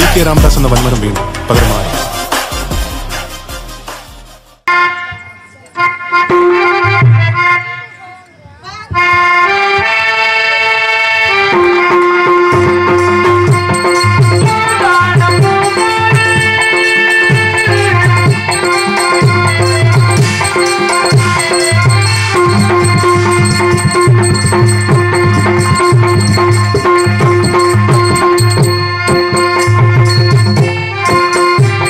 K Ramdas എന്ന വൻമരം വീണു പകരമായി Thank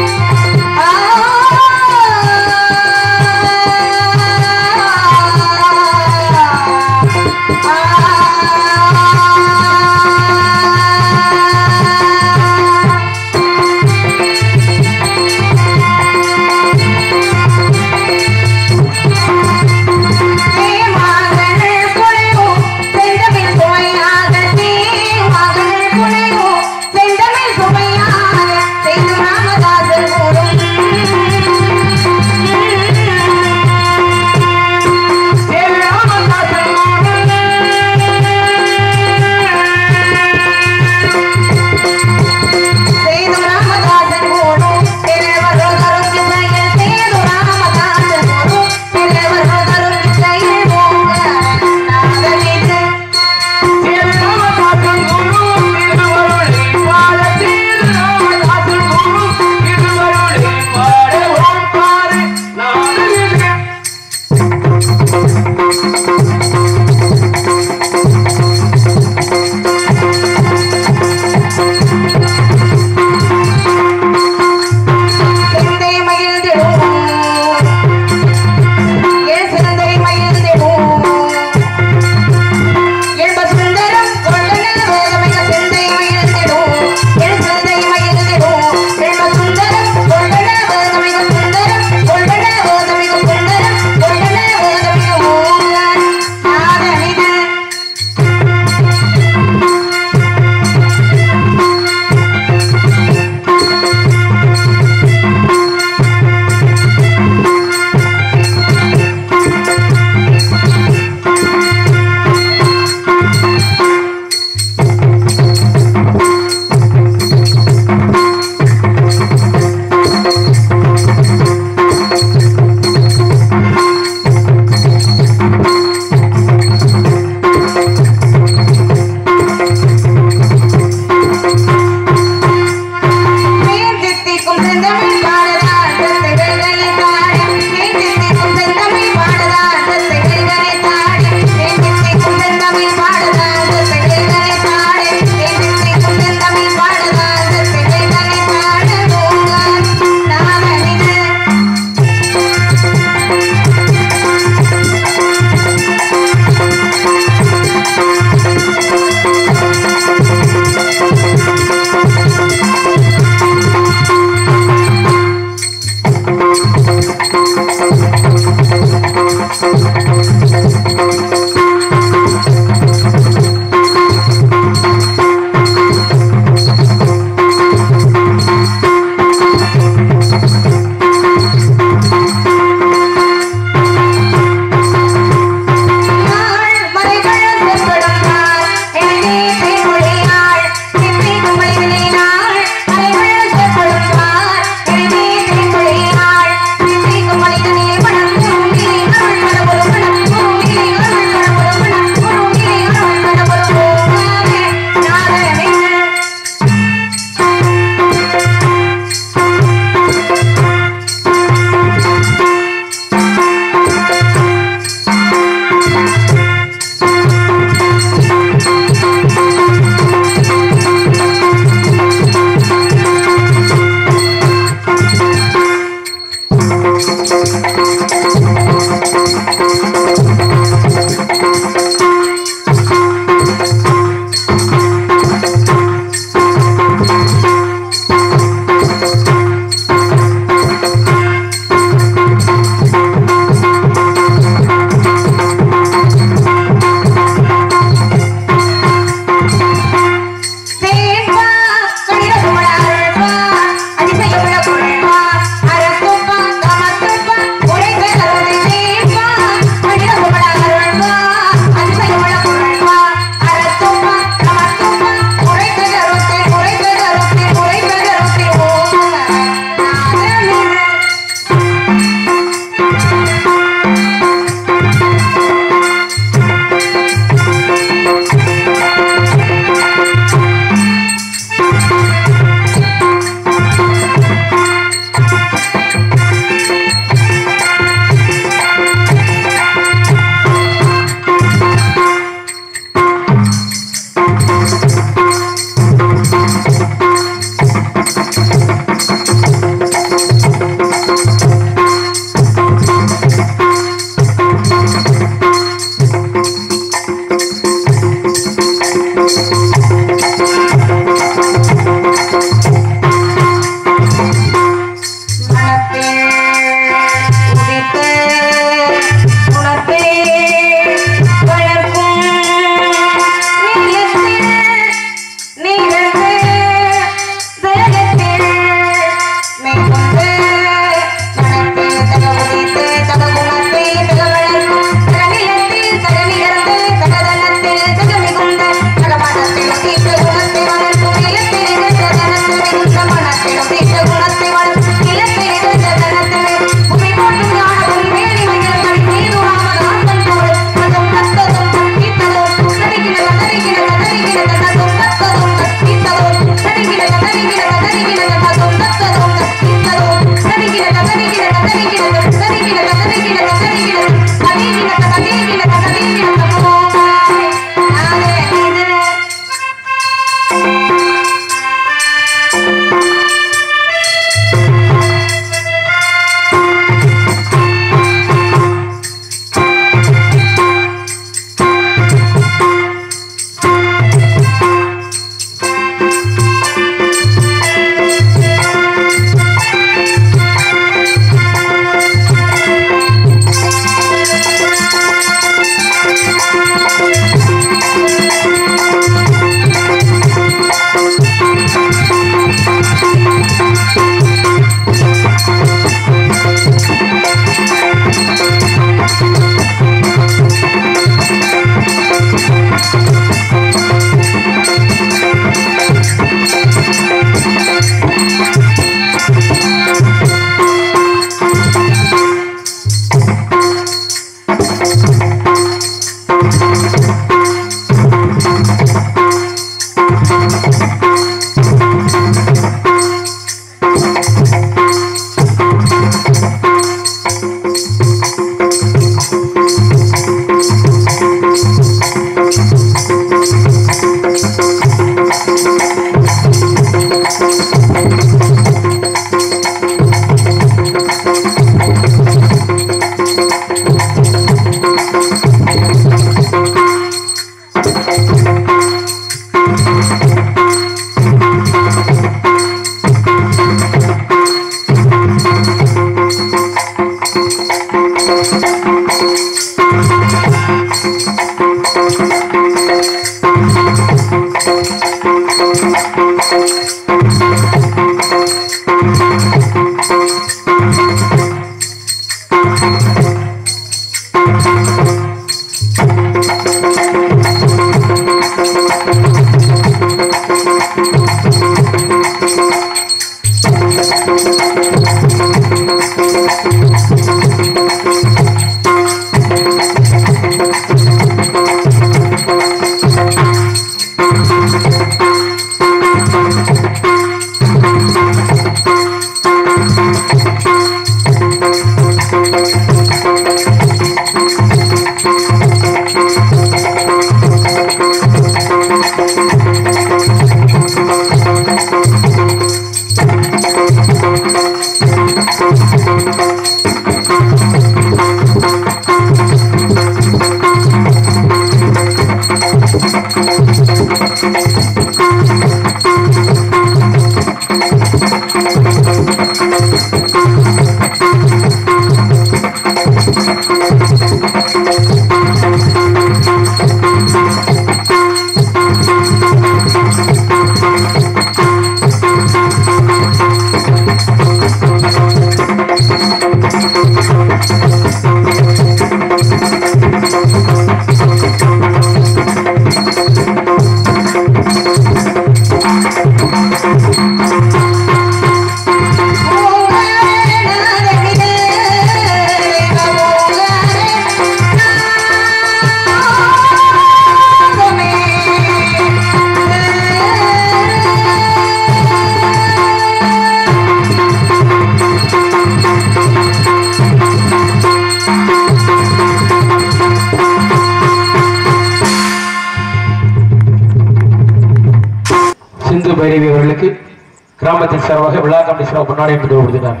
சிந்து பைரவி அவர்களுக்கு கிராமத்தின் சார்பாக விழா கமிட்டி சார்பாக பொன்னாடை என்று கொடுத்தினார்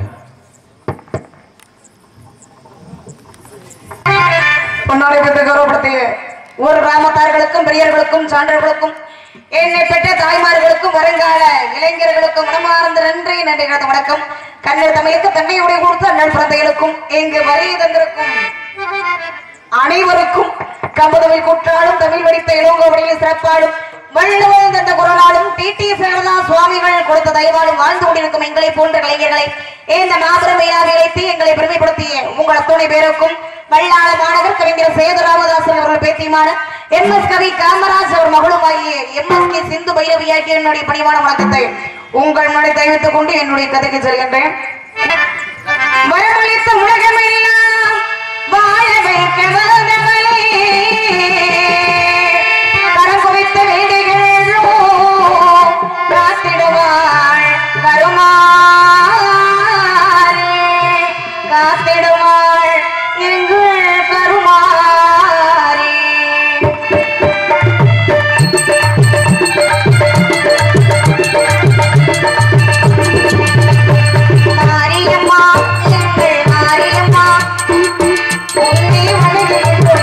பொன்னாடை பெற்று கௌரவப்படுத்திய ஊர் கிராமத்தார்களுக்கும் பெரியவர்களுக்கும் சான்றர்களுக்கும் என்னை பெற்ற தாய்மார்களுக்கும் வருங்கால இளைஞர்களுக்கும் மனமார்ந்த நன்றி நன்றி கலந்த வணக்கம் கண்ணீர் தமிழுக்கு தன்னை உடைய கொடுத்த அண்ணன் குழந்தைகளுக்கும் இங்கு வரி தந்திருக்கும் அனைவருக்கும் கம்பதமிழ் குற்றாலும் தமிழ் வடித்த இளங்கோவடியில் சிறப்பாடும் வள்ளுவன் தந்த குரலாலும் டி டி சரதா சுவாமிகள் கொடுத்த தயவாலும் வாழ்ந்து கொண்டிருக்கும் எங்களை போன்ற கலைஞர்களை இந்த மாபெரும் விழாவை வைத்து எங்களை பெருமைப்படுத்திய உங்கள் அத்துணை பேருக்கும் வல்லாள மாணவர் கவிஞர் சேது ராமதாசன் அவர்கள் பேத்தியமான எம் எஸ் கவி காமராஜ் அவர் மகளும் ஆகிய M S K Sindhu Bhairavi ஆகிய என்னுடைய பணிவான வணக்கத்தை உங்கள் முறை தெரிவித்துக் கொண்டு என்னுடைய கதைக்கு செல்கின்றேன் வரவழைத்த உலகமெல்லாம் வாழ வைக்க வந்தவளே கரம் குவித்த வேண்டிகளோ காத்திடுவாள் கருமாறே காத்திடுவாள் எங்கள் கருமாறே மாரியம்மா எங்கள் மாரியம்மா உன்னை வணங்குகின்றோம்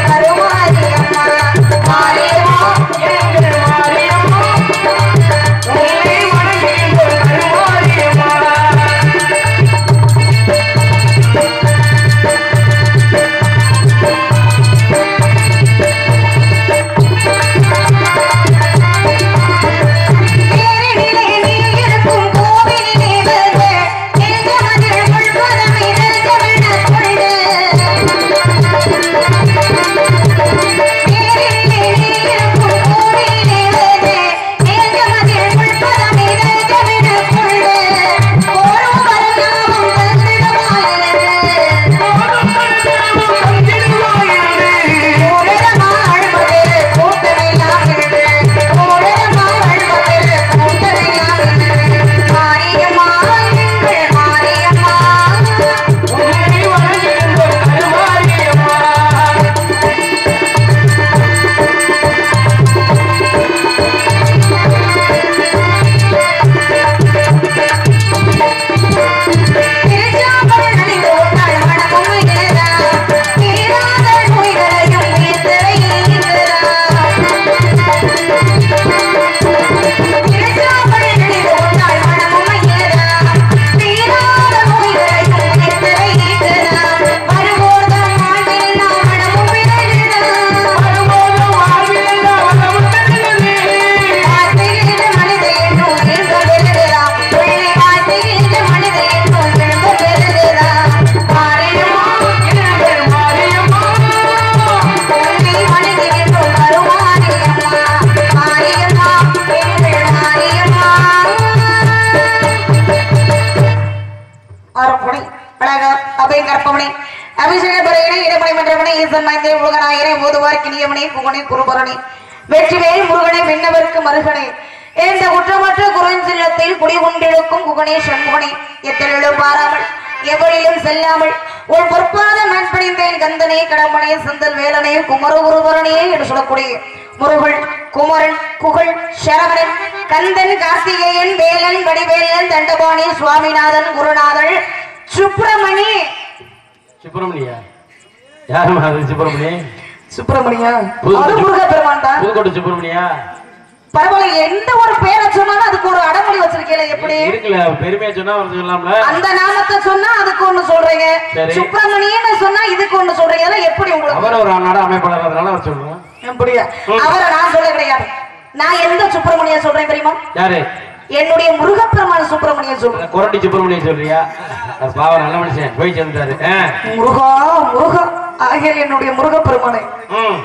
அம்பையும் கற்பவனே அபிஷேக துறையினை இடமணி மன்றவனே ஈசன் மைந்தே முருகனாயிரே ஓதுவார் கிணியவனே குகனே குருபரனே வெற்றிவேல் முருகனே விண்ணவருக்கு மருகனே இந்த குற்றமற்ற குறைஞ்சில்லத்தில் குடிகொண்டிருக்கும் குகனே சண்முகனே எத்தனிலும் பாராமல் எவரிலும் செல்லாமல் உன் பொற்பாத நண்பணிந்தேன் கந்தனே கடம்பனே செந்தல் வேலனே குமர குருபரனே என்று சொல்லக்கூடிய முருகன் குமரன் குகழ் சரவணன் கந்தன் கார்த்திகேயன் வேலன் வடிவேலன் தண்டபாணி சுவாமிநாதன் குருநாதன் சுப்பிரமணி சுப்பிரமணியா யாருமா அது சுப்பிரமணி சுப்பிரமணியா புது- அது முருக பெருமான் தான் புதுக்கோட்டை சுப்பிரமணியா பரவாயில்ல எந்த ஒரு பேரை சொன்னாலும் அதுக்கு ஒரு அடமொழி வச்சிருக்கீங்களே எப்படி இருக்குல்ல பெருமையா சொன்னா வந்து சொல்லலாம்ல அந்த நாமத்தை சொன்னா அதுக்கு ஒண்ணு சொல்றீங்க சரி. சுப்பிரமணியன்னு சொன்னா இதுக்கு ஒண்ணு சொல்றீங்க அதெல்லாம் எப்படி உங்களுக்கு அவர் ஒரு நாட அமைப்பாளர் அதனால அவர் சொல்றோம் அப்படியா ம். அவரை நான் சொல்ல கிடையாது நான் எந்த சுப்பிரமணிய சொல்றேன் தெரியுமா யாரு என்னுடைய முருகப்பெருமான சுப்பிரமணியன் சொல்றேன் கொரட்டி சுப்பிரமணியம் சொல்றியா அது பாவம் நல்ல மனுஷன் போய் சேர்ந்தாரு ஆ. முருகா முருகா ஆகிய என்னுடைய முருகப்பெருமானை ம்.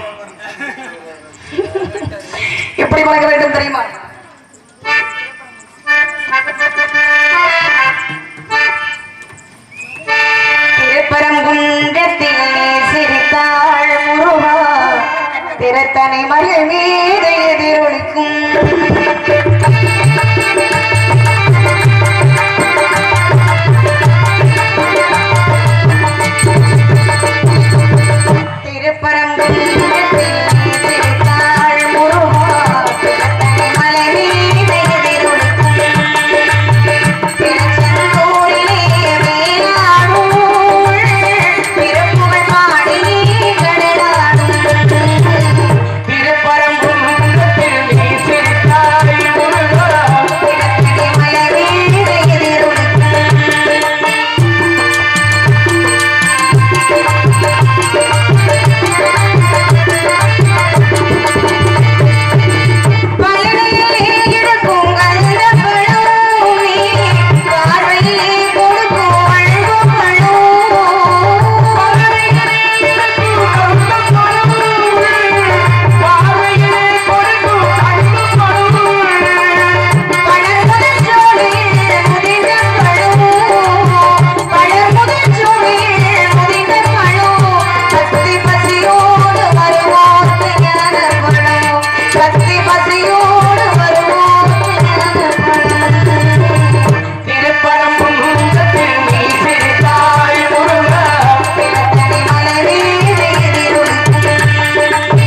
எப்படி வணங்க வேண்டும் தெரியுமா திருப்பரங்குன்றத்தில் நீ சிரித்தாள் முருகா திறத்தனை மலை மீது எதிரொலிக்கும் திருப்பரங்குன்றத்தில் நீ சிரித்தாள் முருகா திறத்தனை மலை மீது எதிரொலிக்கும் திருச்செந்தூரிலே வேளாடும் திருப்புகழ் பாடி கடலாடும் திருப்பரங்குன்றத்தில் நீ சிரித்தாய் முருகா. திறத்தனை மலை மீது எதிரொலிக்கும் பழனியிலே இருக்கும் கந்தப் பழம் நீ பார்வையிலே கொடுக்கும் அன்புப் பழம். பழனியிலே இருக்கும் கந்தப் பழம் பார்வையிலே கொடுக்கும் அன்புப் பழம். பழமுதிர் சோலையில் முதிர்ந்த பழம். பழமுதிர் சோலையில் முதிர்ந்த பழம். பக்தி பசியோடு வருவோர்க்கு ஞான பழம். பக்தி பசியோடு வருவோர்க்கு ஞான பழம். திருப்பரங்குன்றத்தில் நீ சிரித்தாய் முருகா. பிறத்தனை மலை மீது எதிரொலிக்கும்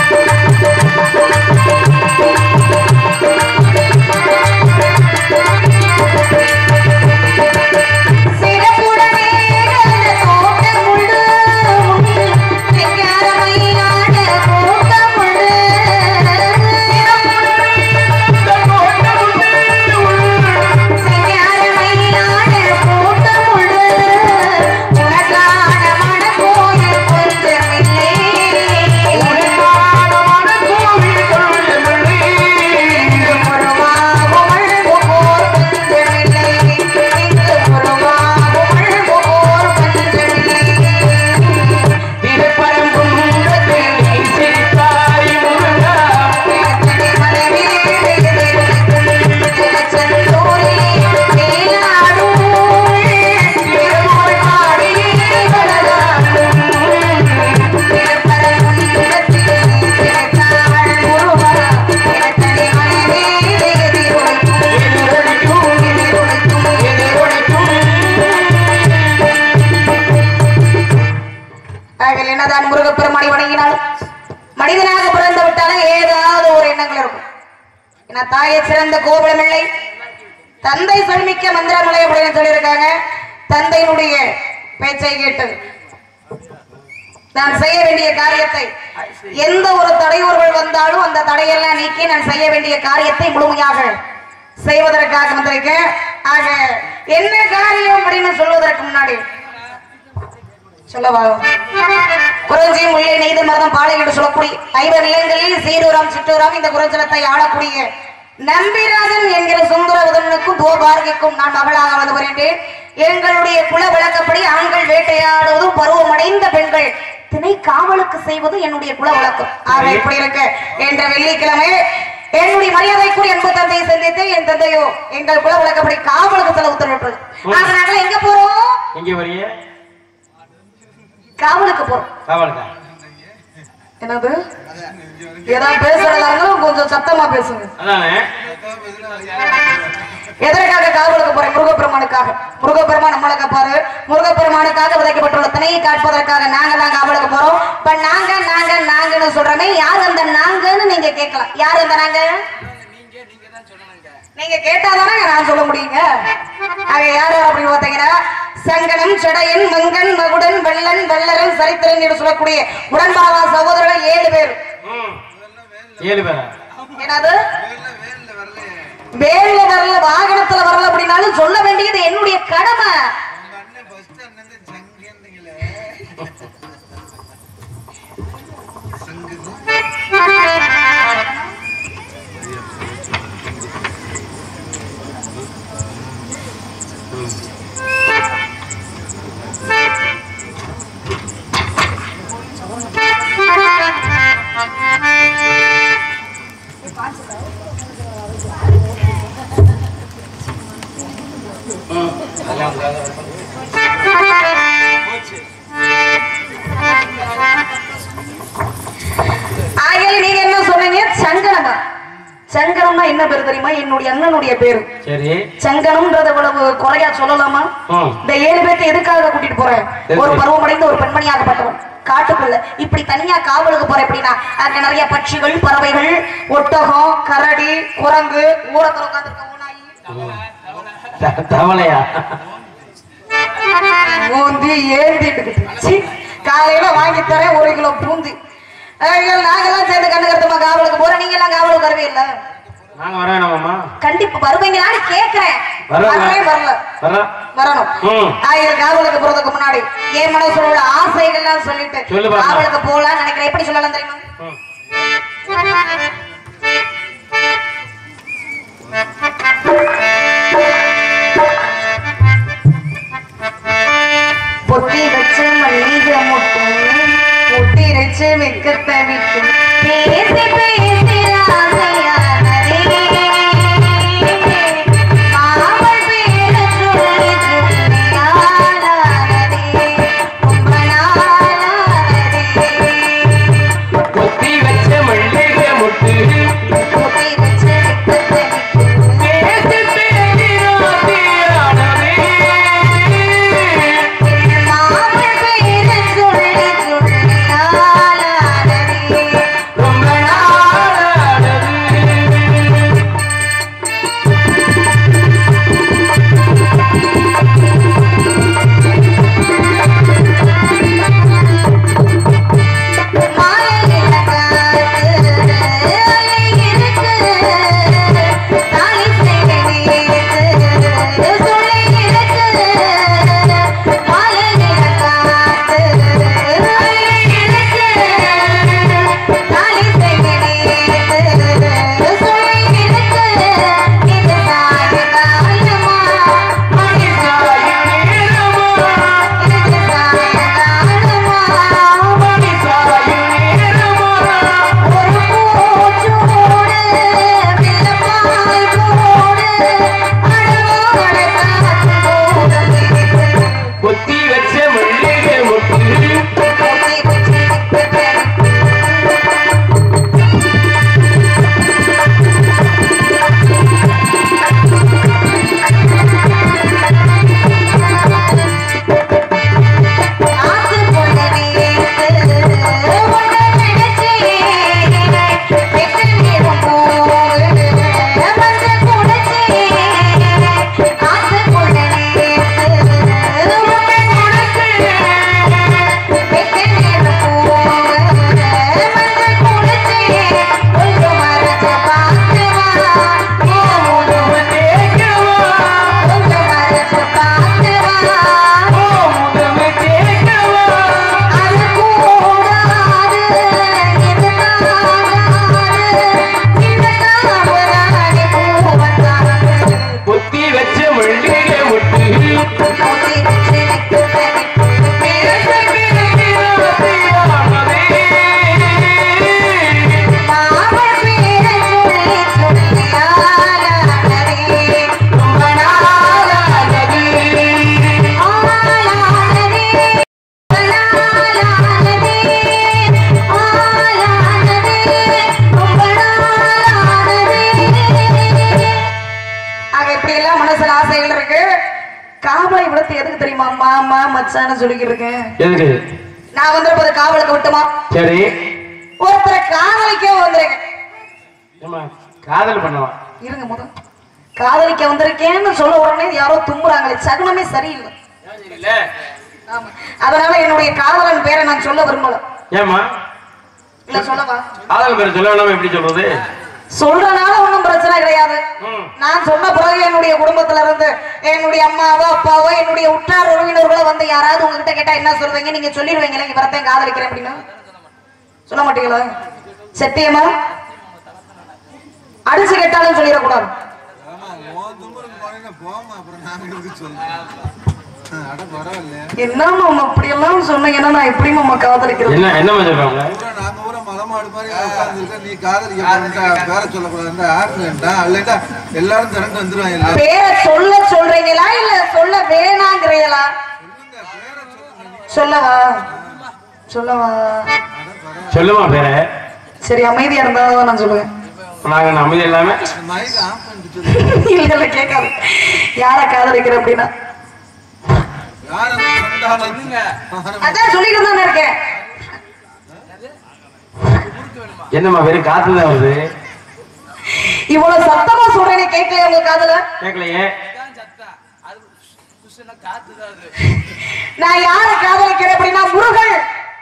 சிறப்புடனே கலந்த தோட்டமுண்டு சிங்காரமையான கூட்டமுண்டு சிங்காரமையான கூட்டமுண்டு உனக்கான மனக்கோயில் கொஞ்சமில்லை உனக்கான மனக்கோயில் கொஞ்சமில்லை இங்கு முழுவாகுமல் போர் பஞ்சமில்லை இங்கு முழுவாகுமல் போர் பஞ்சமில்லை திருப்பரங்குன்றத்தில் நீ சிரித்தாய் முருகா. பிறத்தனை மலை மீது எதிரொலிக்கும் திருச்செந்தூரிலே வேலாடும் திருப்புகழ் பாடி கடலாடும் திருப்பரங்குன்றத்தில் சிறந்தாள் முருகா பிறத்தனை மலை மீது எதிரொலிக்கும் எதிரொலிக்கும் எதிரொலிக்கும் ஆகிய என்னதான் முருகப்பெருமானை வணங்கினாலும் மனிதனாக பிறந்து விட்டாலும் ஏதாவது ஒரு எண்ணங்கள் இருக்கும் ஏன்னா தாயை சிறந்த கோபுரம் இல்லை தந்தை சொல்மிக்க மந்திரமலை அப்படின்னு சொல்லியிருக்காங்க தந்தையினுடைய பேச்சை கேட்டு நான் செய்ய வேண்டிய காரியத்தை எந்த ஒரு தடையூர்கள் வந்தாலும் அந்த தடையெல்லாம் நீக்கி நான் செய்ய வேண்டிய காரியத்தை முழுமையாக செய்வதற்காக வந்திருக்கேன் ஆக என்ன காரியம் அப்படின்னு சொல்வதற்கு முன்னாடி சொல்லவா குறிஞ்சி முல்லை நெய்து மருதம் பாலை என்று சொல்லக்கூடிய ஐவர் நிலங்களில் சீரூராம் சிற்றூராம் இந்த குரஞ்சலத்தை ஆளக்கூடிய நம்பிராஜன் என்கிற சுந்தரவதனுக்கும் துவபாரதிக்கும் நான் மகளாக வந்து வருகின்றேன் எங்களுடைய குல விளக்கப்படி ஆண்கள் வேட்டையாடுவதும் பருவமடைந்த பெண்கள் திணை காவலுக்கு செய்வது என்னுடைய குல வழக்கம் ஆக இப்படி இருக்கு என்ற வெள்ளிக்கிழமை என்னுடைய மரியாதைக்குரிய அன்பு தந்தையை சந்தித்து என் தந்தையோ எங்கள் குல விளக்கப்படி காவலுக்கு செல்ல உத்தரவிட்டது ஆக நாங்கள் எங்க போறோம் எங்க வரீங்க காவலுக்கு போறோம் காவலுக்கா என்னது ஏதாவது பேசுறதா இருந்தாலும் கொஞ்சம் சத்தமா பேசுங்க அதானே எதற்காக காவலுக்கு போறேன் முருகப்பெருமானுக்காக முருகப்பெருமான் நம்மளுக்கு பாரு முருகப்பெருமானுக்காக விதைக்கப்பட்டுள்ள திணையை காட்பதற்காக நாங்க தான் காவலுக்கு போறோம் இப்ப நாங்க நாங்க நாங்கன்னு சொல்றமே யார் அந்த நாங்கன்னு நீங்க கேட்கலாம் யார் அந்த நாங்க நீங்க கேட்டாதானே நான் சொல்ல முடியுங்க ஆக யார் யார் அப்படின்னு பார்த்தீங்கன்னா சங்கனம் செடையன் மங்கன் மகுடன் வெள்ளன் வெள்ளரன் சரித்திரன் என்று சொல்லக்கூடிய உடன்பாவா சகோதரர்கள் ஏழு பேர் ம். ஏழு பேரா என்னது வேல்ல வரல வாகனத்துல வரல அப்படின்னாலும் சொல்ல வேண்டியது என்னுடைய கடமை ஆகையால நீங்க என்ன சொன்னீங்க சங்கனமா சங்கனம்னா என்ன பேரு தெரியுமா என்னுடைய அண்ணனுடைய பேரு சரி சங்கனம்ன்றது இவ்வளவு குறையா சொல்லலாமா ம். இந்த ஏழு பேர்த்த எதுக்காக கூட்டிட்டு போறேன் எதுக்கு? ஒரு பருவமடைந்த ஒரு பெண்மணியாகப்பட்டவன் காட்டுக்குள்ள இப்படி தனியா காவலுக்கு போறேன் அப்படின்னா அங்க நிறைய பட்சிகள் பறவைகள் ஒட்டகம் கரடி குரங்கு ஊரத்துல உட்காந்துருக்க ஊனாயி த- தவளையா பூந்தி ஏந்திட்டு சீ, காலையில வாங்கி தரேன் ஒரு கிலோ பூந்தி ஐயோ, நாங்கெல்லாம் சேர்ந்து கண்ணு கருத்துமா காவலுக்கு போறோம் நீங்க எல்லாம் காவலுக்கு வரவே இல்ல நாங்க வர வேணாமாம்மா கண்டிப்பா வருவீங்களான்னு கேக்குறேன் வரல. வரவே வரல வர வரணும் ம். ஆயிரம் காவலுக்கு போறதுக்கு முன்னாடி என் மனசுல உள்ள ஆசைகள்லாம் சொல்லிட்டு சொல்லு பாருங்க. காவலுக்கு போகலாம்னு நினைக்கிறேன் எப்படி சொல்லலாம் தெரியுமா ம். பொத்தி வச்சு மல்லிகை முட்டும் பொத்தி வச்சு வெக்கத்தை விட்டும் பேசி பேசி ராசையானதே மாமல் பேர சொல்லி சொல்லி ஆளானதே ரொம்ப நாளானதே கொத்தி வச்ச மல்லிகை முட்டு காவலை விடத்து எதுக்கு தெரியுமா மாமா மச்சான்னு சொல்லிக்கிட்டு இருக்கேன் எதுக்கு நான் வந்திருப்பது காவலுக்கு விட்டுமா சரி ஒருத்தரை காதலிக்க வந்திருக்கேன் ஏம்மா காதல் பண்ணவா இருங்க முத காதலிக்க வந்திருக்கேன்னு சொல்ல உடனே யாரோ தும்புறாங்களே சகுனமே சரியில்லை ஆமா அதனால என்னுடைய காதலன் பேரை நான் சொல்ல விரும்பல ஏம்மா இல்ல சொல்லவா காதல் பேர் சொல்ல வேணாம எப்படி சொல்றது சொல்றனால ஒண்ணும் பிரச்சனை கிடையாது ம். நான் சொன்ன பிறகு என்னுடைய குடும்பத்துல இருந்து என்னுடைய அம்மாவோ அப்பாவோ என்னுடைய உற்றார் உறவினர்களோ வந்து யாராவது உங்ககிட்ட கேட்டா என்ன சொல்லுவீங்க நீங்க சொல்லிடுவீங்களே இவரத்தையும் காதலிக்கிறேன் அப்படின்னு சொல்ல மாட்டீங்களா சத்தியமா அடிச்சு கேட்டாலும் சொல்லிடக்கூடாது ஆமா உன் தும்புருக்கு போனீங்கன்னா போமா அப்புறம் நாங்க எதுக்கு சொல்றோம் அட பரவாயில்ல என்னம்மா அம்மா அப்படி எல்லாம் சொன்னீங்கன்னா நான் எப்படி அம்மா காதலிக்கிறது என்ன என்னம்மா சொல்றாங்க பூரா நாங்க ஊரா மலமாடு மாதிரி உட்கார்ந்துருக்க நீ காதலிக்க போறா பேர சொல்லக்கூடாதுண்டா ஆடுங்கண்டா இல்லைண்டா எல்லாரும் திரண்டு வந்துருவாங்க இல்ல பேரை சொல்ல சொல்றீங்களா இல்ல சொல்ல வேணாங்கிறீங்களா சொல்லுங்க பேர சொல்லுங்க சொல்லவா சொல்லவா சொல்லுமா பேரை சரி அமைதியா இருந்தாதான் நான் சொல்லுவேன் நாங்க அமைதி இல்லாம நீ மைக் ஆஃப் பண்ணிட்டு சொல்லு இல்ல இல்ல கேட்காது யார காதலிக்கிற அப்படின்னா யார் அந்த சொந்தாலும் அதான் சொல்லிட்டு தானே இருக்கேன் என்னம்மா வெறும் காத்து தான் வருது இவ்வளவு சத்தமா சொல்றேனே கேட்கலையா உங்க காதுல கேட்கலையே நான் யார காதலிக்கிறேன் அப்படின்னா முருகன்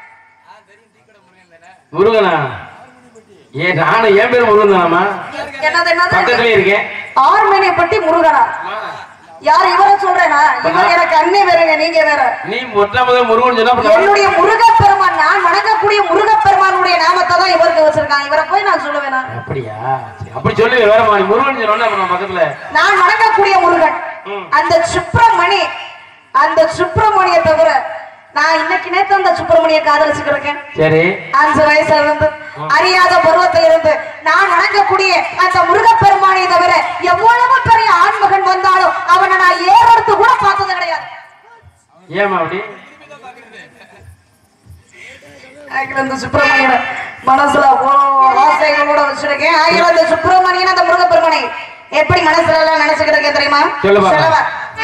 முருகனா ஏன் நானும் என் பேர் முருகன் தானம்மா என்னது என்னது பக்கத்துலயே இருக்கேன் ஆர்மேனிய பட்டி முருகனா யார் இவரை சொல்றேனா இவர் எனக்கு அண்ணே வேறங்க நீங்க வேற நீ மொத்த முதல் முருகன் சொன்னா அப்புறம் என்னுடைய முருகப்பெருமான் நான் வணங்கக்கூடிய முருகப்பெருமானுடைய நாமத்தை தான் இவருக்கு வச்சிருக்காங்க இவரை போய் நான் சொல்லுவேனா அப்படியா சரி, அப்படி சொல்லி வேறமா நீ முருகன் சொன்னா அப்புறம் பக்கத்துல நான் வணங்கக்கூடிய முருகன் அந்த சுப்பிரமணி அந்த சுப்பிரமணிய தவிர நான் இன்னைக்கு நேத்து அந்த சுப்பிரமணிய காதலிச்சுட்டு இருக்கேன் சரி அஞ்சு வயசுல இருந்து அறியாத பருவத்தில் இருந்து நான் வணங்கக்கூடிய அந்த முருகப்பெருமானை தவிர எவ்வளவு பெரிய ஆண்மகன் வந்தாலும் அவனை நான் ஏறெடுத்து கூட பார்த்தது கிடையாது ஏமா அப்படி ஆகிய அந்த சுப்பிரமணியனை மனசுல அவ்வளோ ஆசைகளோட வச்சிருக்கேன் ஆகிய அந்த சுப்பிரமணியன் அந்த முருகப்பெருமானை எப்படி மனசுல எல்லாம் நினைச்சுக்கிட்டு இருக்கேன் தெரியுமா சொல்லு பாப்பா. சொல்லவா?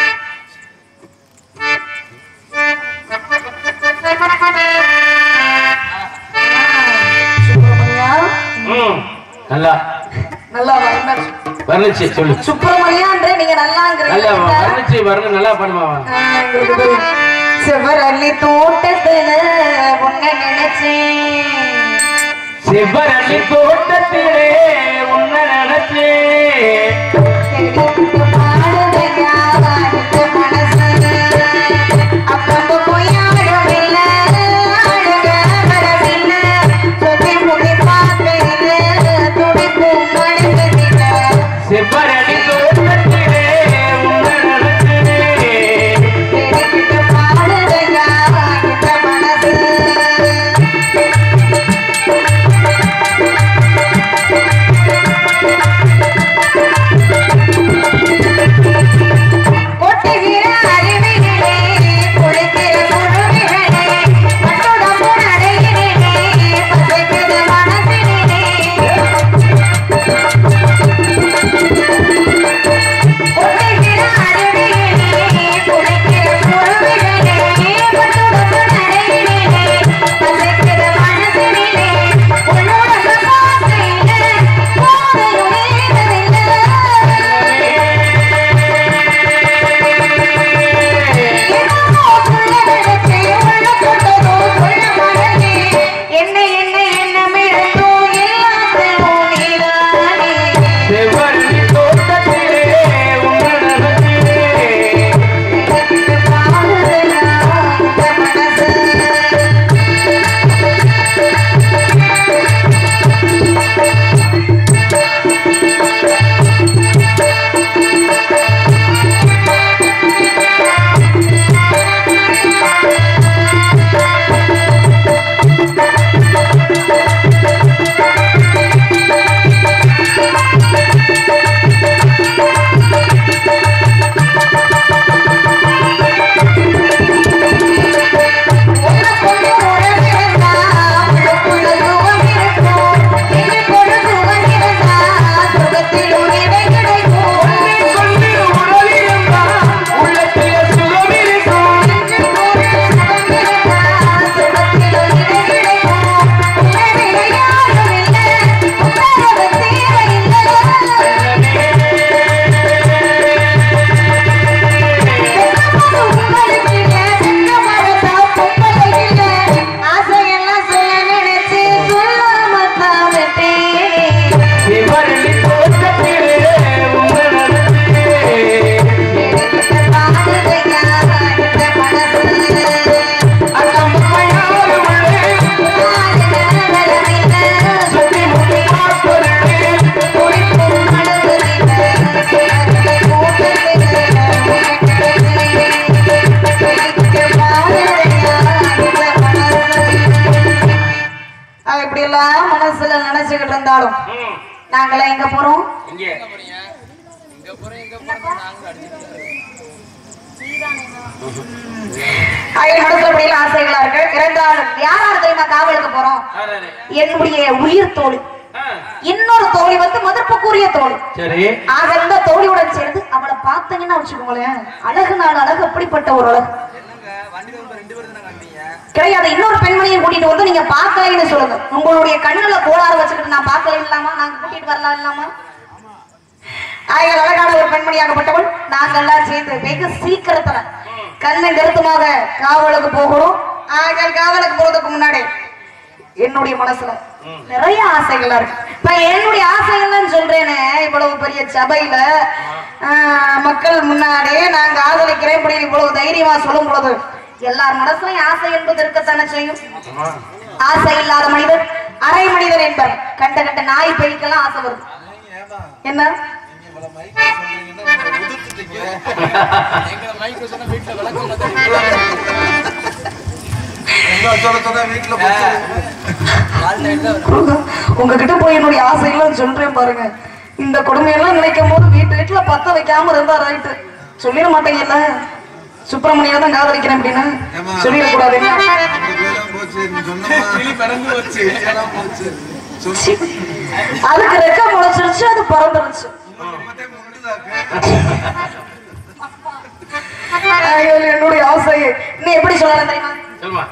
சுப்பிரமணியா ம் நல்லா நல்லா வா, என்ன வர்ணிச்சு சொல்லு சுப்பிரமணியான்றே நீங்க நல்லா நல்லாங்கிறீங்க வர்ணிச்சு வர்ணு நல்லா பண்ணுமாவா செவ்வரளி தோட்டத்துல உன்னை நினைச்சேன் செவ்வரளி தோட்டத்திலே உன்னை நினைச்சே தெளிவுக்கு பாடுதையா வாடிச்ச மனசு. அப்பப்போ பொய்யாடும் இல்ல, அழுக வரவில்லை. சுத்தி முடி பார்க்கையில, துடிப்பும் மடங்குதில்லை. செவ்வரளி தோட்டத்திலே உன்னை நினைச்சே தெளிவுக்கு பாடுதையா வாடிச்ச மனசு. நாங்கெல்லாம் எங்க போறோம் இங்கே அயல் மனசுல அப்படியே ஆசைகளா இருக்கு இருந்தாலும் யாராரு தெரியுமா காவலுக்கு போறோம் ஆறாரு. என்னுடைய உயிர் தோழி ஆ, இன்னொரு தோழி வந்து மதிப்புக்குரிய தோழி சரி ஆக இந்த தோழியுடன் சேர்ந்து அவளை பார்த்தீங்கன்னா வச்சுக்கோங்களேன் அழகு நாள் அழகு அப்படிப்பட்ட ஒரு அழகு கிடையாது இன்னொரு பெண்மணியை கூட்டிட்டு வந்து நீங்க பார்க்கலைன்னு சொல்லுங்க உங்களுடைய கண்ணுல கோளாறு வச்சுக்கிட்டு நான் பார்க்கல இல்லாமா நாங்க கூட்டிட்டு வரலாம் இல்லாமா ஆயல் அழகான ஒரு பெண்மணியாகப்பட்டவள் நாங்க எல்லாம் சேர்ந்து வெகு சீக்கிரத்துல கண்ணு கருத்துமாக காவலுக்கு போகிறோம் ஆயல் காவலுக்கு போறதுக்கு முன்னாடி என்னுடைய மனசுல நிறைய ஆசைகள் இருக்கு இப்ப என்னுடைய ஆசைகள்லாம் சொல்றேனே இவ்வளவு பெரிய சபையில ஆஹ், மக்கள் முன்னாடி நான் காதலிக்கிறேன் இப்படி இவ்வளவு தைரியமா சொல்லும் பொழுது எல்லார் மனசுலயும் ஆசை என்பது இருக்கத்தானே செய்யும் ஆமா. ஆசை இல்லாத மனிதர் அரை மனிதர் என்பர் கண்ட கண்ட நாய் பெய்க்கெல்லாம் ஆசை வருது ஏமா என்ன நீங்க இவ்வளவு மைக்ல சொல்றீங்கன்னா நீங்க உதிர்த்துட்டீங்க எங்க சொல்ல சொன்னா வீட்டுல போச்சு உங்ககிட்ட போய் என்னுடைய ஆசைகள்லாம் சொல்றேன் பாருங்க இந்த கொடுமையெல்லாம் நினைக்கும் போது வீட்டு வீட்டுல பத்த வைக்காம இருந்தா ரைட்டு சொல்லிட மாட்டேங்கல்ல சுப்பிரமணியா தான் காதலிக்கிறேன் அப்படின்னு ஏம்மா? சொல்லிடக்கூடாது என்ன? அந்த பேரெல்லாம் போச்சு நீ சொன்னமா போச்சு எல்லாம் போச்சு சொன்ன அதுக்கு ரெக்க முளைச்சிருச்சு அது பறந்துருச்சு மட்டும் முன்னுதாக்கு ஐயோ, என்னுடைய ஆசை நீ எப்படி சொல்லலாம் தெரியுமா சொல்லுமா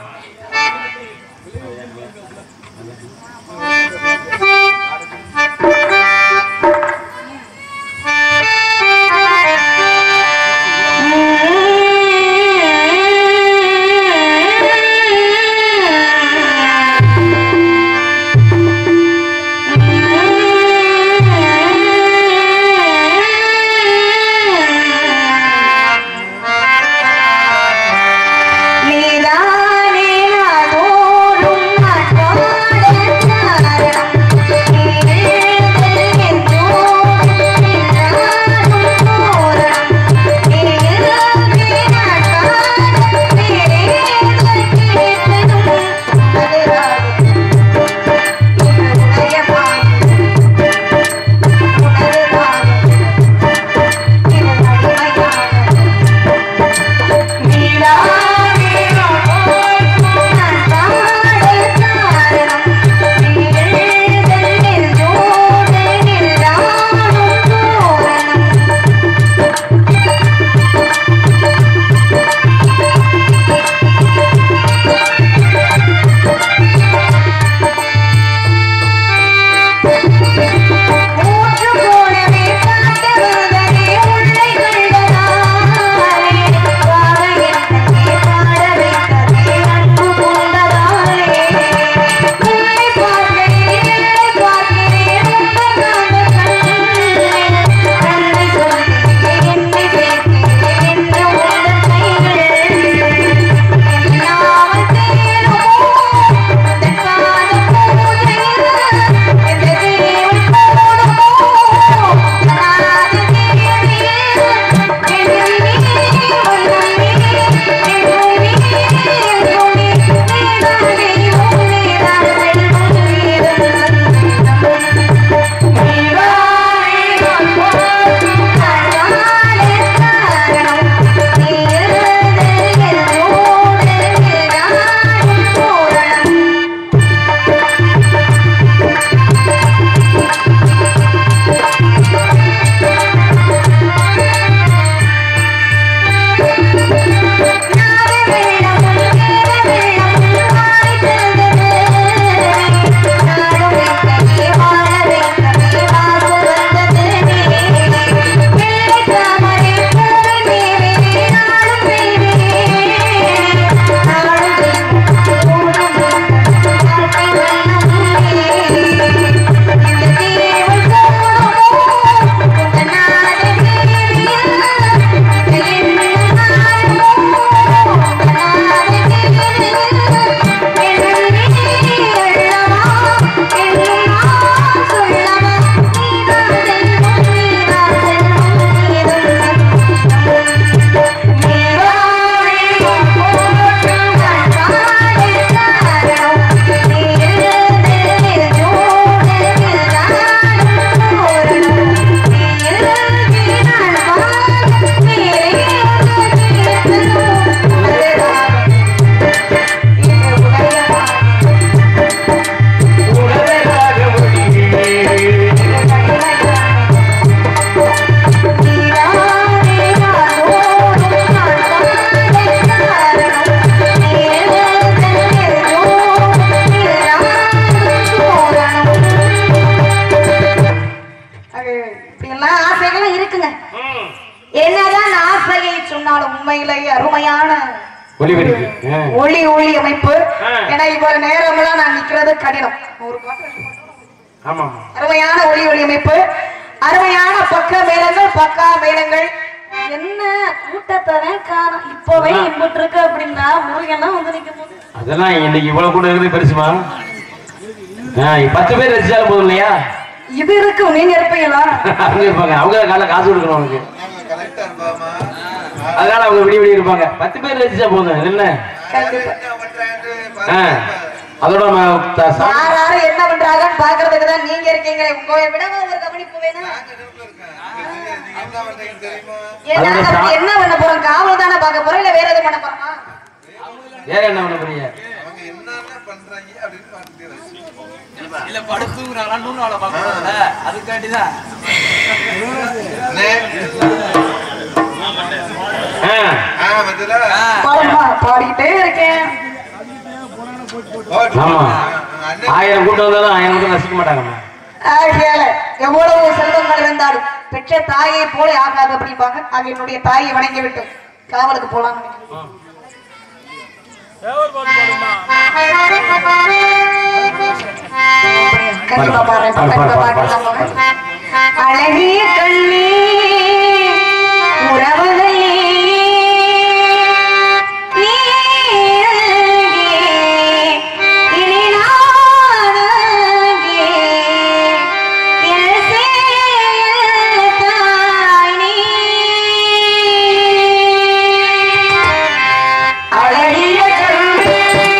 நீதானே ஆசைகளும் இருக்குங்க என்னதான் ஆசையை சொன்னாலும் உண்மையிலேயே அருமையான ஒளிபெருக்கு ஆ. ஒளி ஒளி அமைப்பு ஆ. ஏன்னா இவ்வளவு நேரம்லாம் நான் நிக்கிறது கடினம் ஒரு பாட்டு ரெண்டு பாட்டு. ஆமா ஆமா அருமையான ஒளி ஒளி அமைப்பு அருமையான பக்க மேளங்கள் பக்கா மேளங்கள் என்ன கூட்டத்தனை காணும் இப்பவே இம்புட்டு இருக்கு அப்படின்னா முருகெல்லாம் வந்து நிக்கும் போது அதெல்லாம் இன்னைக்கு இவ்வளவு கூட இருக்குது பெருசுமா ஆ, பத்து பேர் ரசிச்சாலும் போதும் இல்லையா இது இருக்கும் நீங்க இருப்பீங்களா அவங்க இருப்பாங்க அவங்க தான் காலைல காசு கொடுக்கணும் அவனுக்கு கரெக்டா இருப்பாமா அதனால அவங்க விடிய விடிய இருப்பாங்க பத்து பேர் ரசிச்சா போதும் என்ன கண்டிப்பா. என்ன பண்றாங்கன்னு ஆ, பாருங்க. அதோட நம்ம த- சா- யார் யாரு என்ன பண்றாங்கன்னு பாக்குறதுக்கு தான் நீங்க இருக்கீங்களே உங்களை விட ஒரு கவனிப்பு வேணும் நாங்க நிறுவனம் இருக்கேன். நீங்க என்ன பண்றீங்கன்னு தெரியுமா ஏன் நாங்க அப்படி என்ன பண்ண போறோம் காவல் தானே பார்க்க போறோம் இல்ல வேற எதுவும் பண்ண போறோமா வேற என்ன பண்ண போறீங்க அவங்க என்னென்ன பண்றாங்க அப்படின்னு பார்த்துட்டு ரசிக்கணும். இல்ல படுத்துங்கிறாங்களா நூறு ஆளை பார்க்கறாங்கல்ல அதுக்காண்டிதான் அண்ணே, ஆ, ஆ, வந்துல? பாருமா பாடிக்கிட்டே இருக்கேன் ஓ, ஆமா அண்ணே, ஆயிரம் கூட்டம் வந்தாலும் ஆயிரம் கூட்டம் ரசிக்க மாட்டாங்கம்மா ஆகையால எவ்வளவு செல்வங்கள் இருந்தாலும் பெற்ற தாயை போல ஆகாது அப்படிம்பாங்க ஆக என்னுடைய தாயை வணங்கி விட்டு காவலுக்கு போலாம் கண்டிப்பா பாடுறேன் கண்டிப்பா பாடுறேன் அழகிய கண்ணே உறவுகளே நீ அழகே, இனி நான் அழகே, என் சேயல் தாய் நீ. அழகிய கண்ணே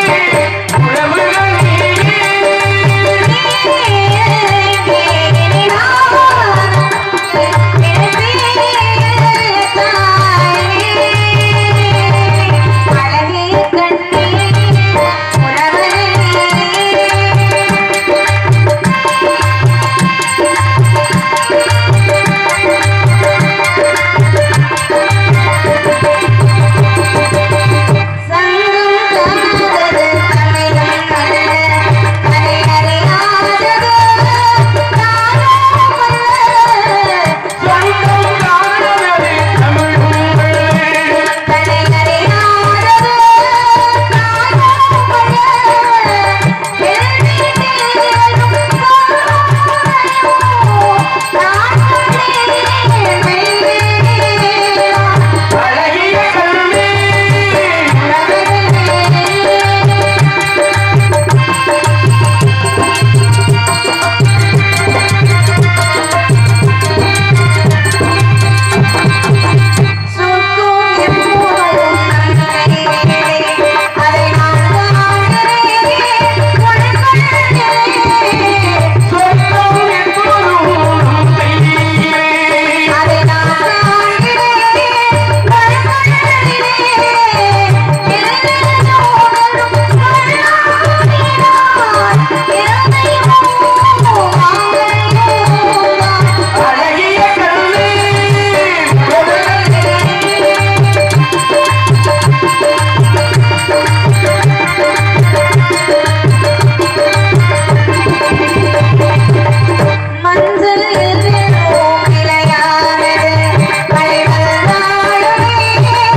மஞ்சள் எல்லோரும் நிலையானது மலைகள் நாளுமே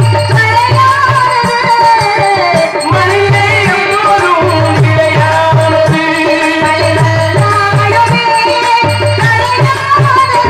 மலையானது மனிதே எல்லோரும் நிலையானது மலைகள் நாளுமே மலையானது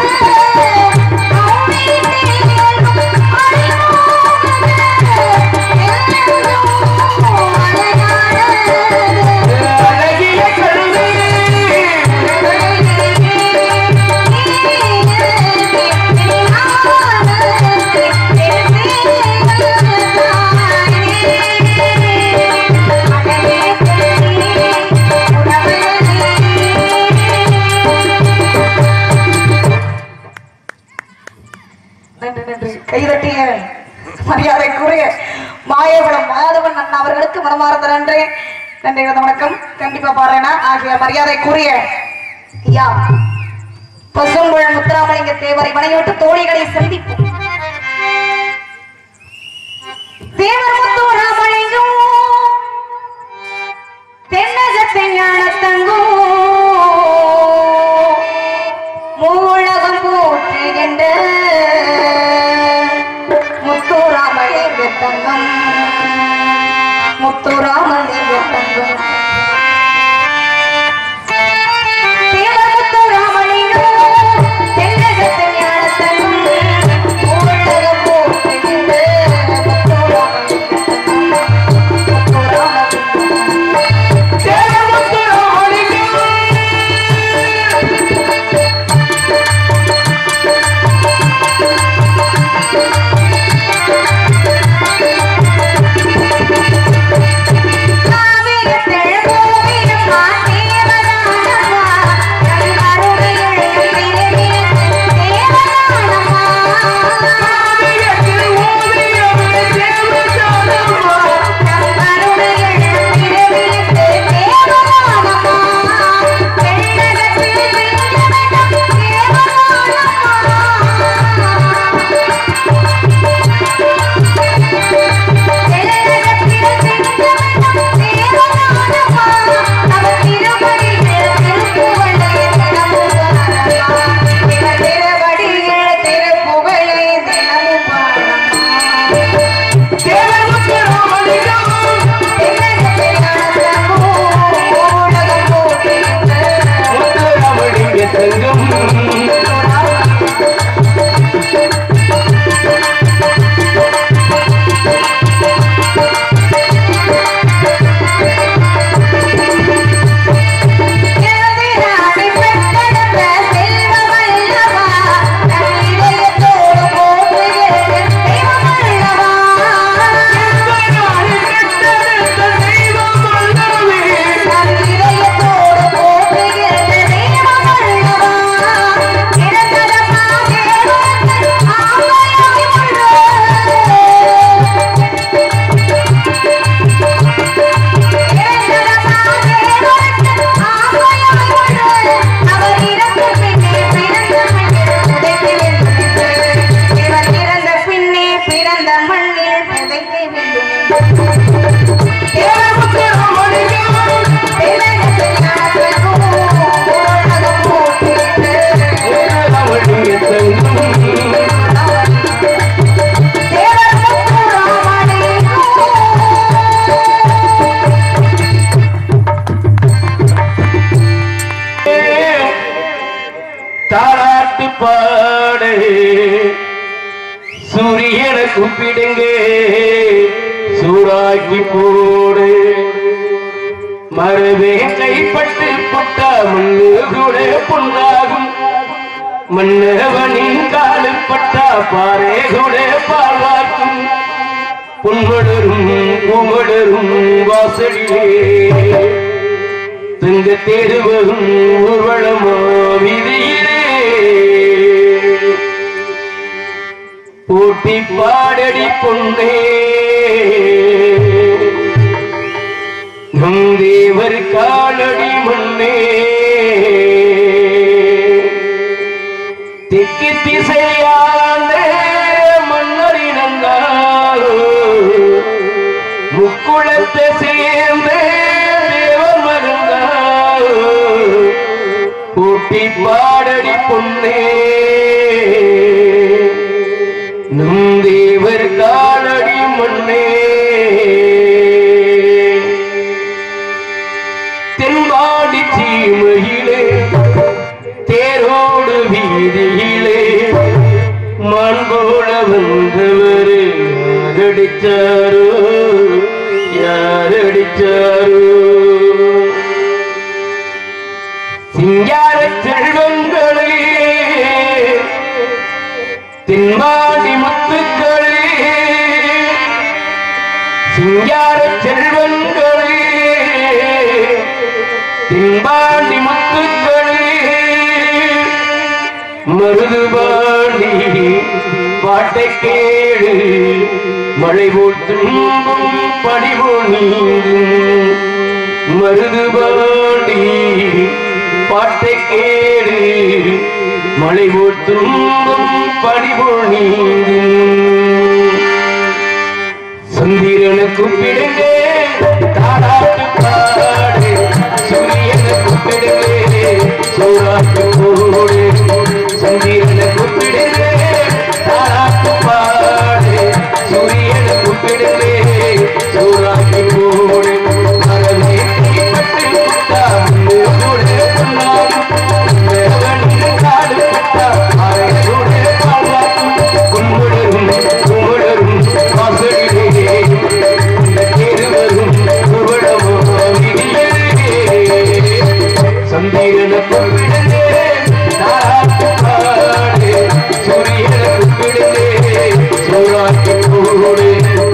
நன்றி நன்றி கைதட்டிய மரியாதைக்குரிய மாயவளம் மாதவன் அண்ணா அவர்களுக்கு மனமார்ந்த நன்றி நன்றி கலந்த வணக்கம் கண்டிப்பா பாருனா ஆகிய மரியாதைக்குரிய ஐயா பசும்புழ முத்துராமலிங்க தேவரை வணங்கிவிட்டு தோழிகளை சந்திப்போம் தேவர் முத்துராமலிங்கம் தென்னகத்தை ஞானத்தங்கும் மூலகம் போற்று என் முத்துராமலிங்க தங்கம் தேவமுத்து ராமலிங்கம் தென்னகத்து ஞானத்தங்கம் ஊழகம் போற்றுகின்ற முத்துராமலிங்க தங்கம் முத்துராமலிங்க தேவமுத்து ராமலிங்கம் பிறந்த மண்ணில் விதைக்க வேண்டும் தாராட்டு பாடு சூரியனை கூப்பிடுங்க சூடாக்கி போடு மரவே கைப்பட்டு புட்டா மண்ணு கூட புண்ணாகும் மன்னவனின் காலு பட்டா பாறை கூட பால்வாக்கும் புன்மடரும் பூமடரும் வாசலிலே தங்க தேடுவதும் ஊர்வலமோ விதியிலே போட்டி பாடடி பொன்னே நம் தேவர் காலடி முன்னே திக்கு திசையாண்ட மன்னரினங்காலோ முக்குளத்தை சேர்ந்த தேவர் மருந்தாலோ கூட்டி பாடடி பொன்னே நம் தேவர் காலடி மண்ணே தென்பாடி சீமையிலே தேரோடு வீதியிலே மான் போல வந்தவர் யாரடிச்சாரோ யாரடிச்சாரோ சிங்கார செல்வங்களே தென்பாடி முத்துக்களே சிங்கார செல்வங்களே தென்பாண்டி முத்துக்களே மருதுபாண்டி பாட்டை கேடு மழை போல் துன்பம் படிபோல் நீங்கும் மருதுபாண்டி பாட்டை கேடு மழை போல் துன்பம் படிபோல் நீங்கும் சந்திரனை கூப்பிடுங்க தாராட்டு பாடு சூரியனை கூப்பிடுங்க சூறாட்டு போடு சந்திரனை கூப்பிடுங்க தாராட்டு பாடு சூரியனை கூப்பிடுங்க சூறாட்டு போடு கூடு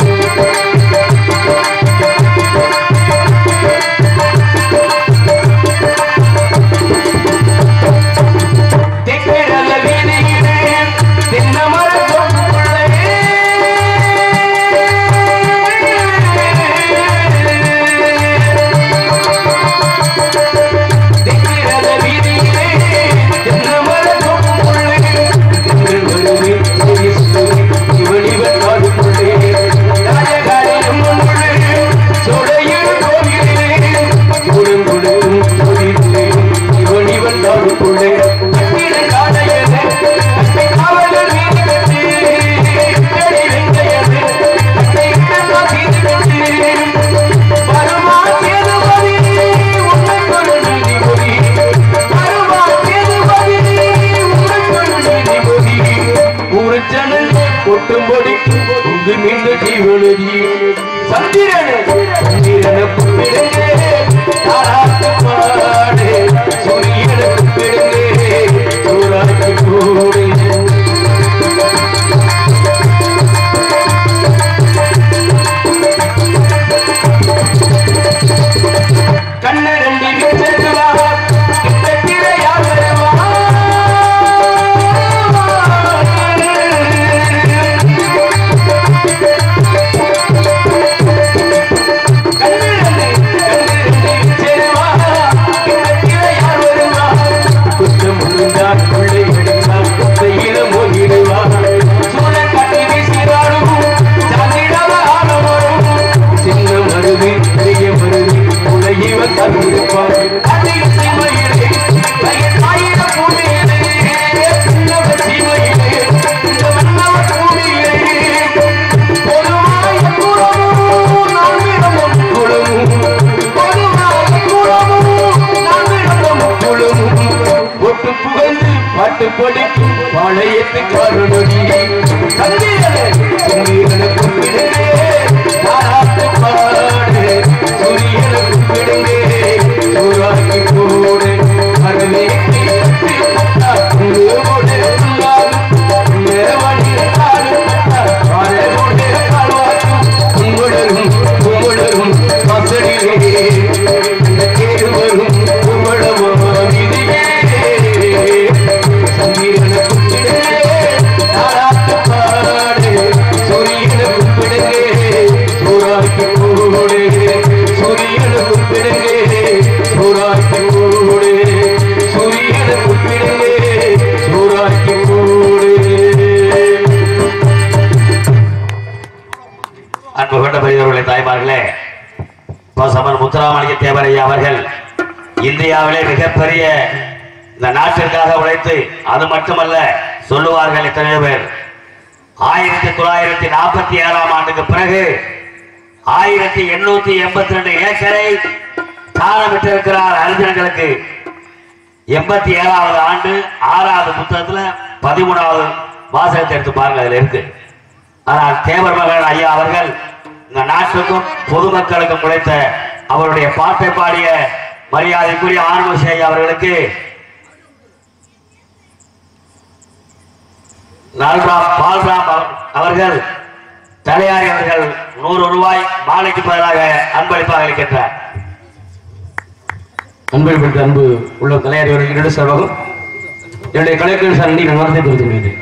தெற்கிழல வீதியிலே தென்னமர தெற்கிழல வீதியிலே தென்னமர இவன் இவன் காடுக்குள்ளே ராஜகாரி அம்மன் உள்ளே சோழையில் கோவிலே குடம் கொடுக்கும் கோவிலே இவன் இவன் காடுக்குள்ளே அக்கிர காடையது அத்தை காவலர் வீதி கட்டி தேடி வெங்கையது அத்தை கிடந்தா வீதி கட்டி வருமா சேதுபதி உன்னை கொண்டு நீதிபதி வருமா சேதுபதி உன்னை கொண்டு நீதிபதி ஊரச்சனல் கொட்டும்படி உங்கு மீண்ட ஜீவனதி சந்திரனே சந்திரன கும்பிடுங்க தாராட்டு பாடு சூரியன கும்பிடுங்க சூராட்சி கூடு கண்ணரண்டி விச்சருவா கிட்டத்தில யார் வருவா கண்ணரண்டி கண்ணரண்டி விச்சருவா கிட்டத்தில யார் வருவா குற்றம் முழுந்தார் பிள்ளை எடுத்தார் கையில மோகிடுவா சூழ காட்டி வீசினாலும் சாந்திடவ ஆனவரும் சின்ன மருதி பெரிய மருதி உலகிவ கருப்பார் அதில் சிமையிலே வயதாயிர பூமியிலே சின்னவ சிமையிலே இந்த மன்னவ பூமியிலே பொதுவாய குலமும் நம்மிடமும் குலமும் பொதுவாய குலமும் நம்மிடமும் குலமும் ஒட்டு புகழ்ந்து பாட்டு படிக்கும் பாளையத்து காரணி சந்திரனே சந்திரனை கும்பிடுங்க தாராட்டு பாடு சூரியனை கும்பிடுங்க சூராக்கி போடு அருமே உங்களும் உங்களும் வசதியே இந்த கேடு வரும் உங்களமா விதியே சந்திரனை கும்பிடுங்க தாராட்டு பாடு சூரியனை கும்பிடுங்க சூராக்கி போடு சூரியனை கும்பிடுங்க சூராக்கி போடு சூரியனை கும்பிடுங்க சூராக்கி போடு அன்பு கொண்ட பெரியவர்களே தாய்மார்களே பசமன் முத்துராமலிங்க தேவரையா அவர்கள் இந்தியாவிலே மிகப்பெரிய இந்த நாட்டிற்காக உழைத்து அது மட்டுமல்ல சொல்லுவார்கள் எத்தனையோ பேர் ஆயிரத்தி தொள்ளாயிரத்தி நாற்பத்தி ஏழாம் ஆண்டுக்கு பிறகு ஆயிரத்தி எண்ணூத்தி எண்பத்தி ரெண்டு ஏக்கரை தானமிட்டிருக்கிறார் அறிஞர்களுக்கு எண்பத்தி ஏழாவது ஆண்டு ஆறாவது புத்தகத்துல பதிமூணாவது வாசகத்தை எடுத்து பாருங்க அதுல இருக்கு ஆனால் தேவர் மகன் ஐயா அவர்கள் இந்த நாட்டுக்கும் பொதுமக்களுக்கும் உழைத்த அவருடைய பாட்டை பாடிய மரியாதைக்குரிய ஆன்மசி ஐயா அவர்களுக்கு நல்ராம் பால்ராம் அவர்- அவர்கள் தலையாரி அவர்கள் நூறு ரூபாய் மாலைக்கு பதிலாக அன்பளிப்பாக அளிக்கின்றார் அன்பளிப்பட்ட அன்பு உள்ள தலையாரி அவர்கள் இரண்டு செல்வகம் என்னுடைய கலைஞர் சார் நான் நடத்தி கொடுத்துள்ளேன்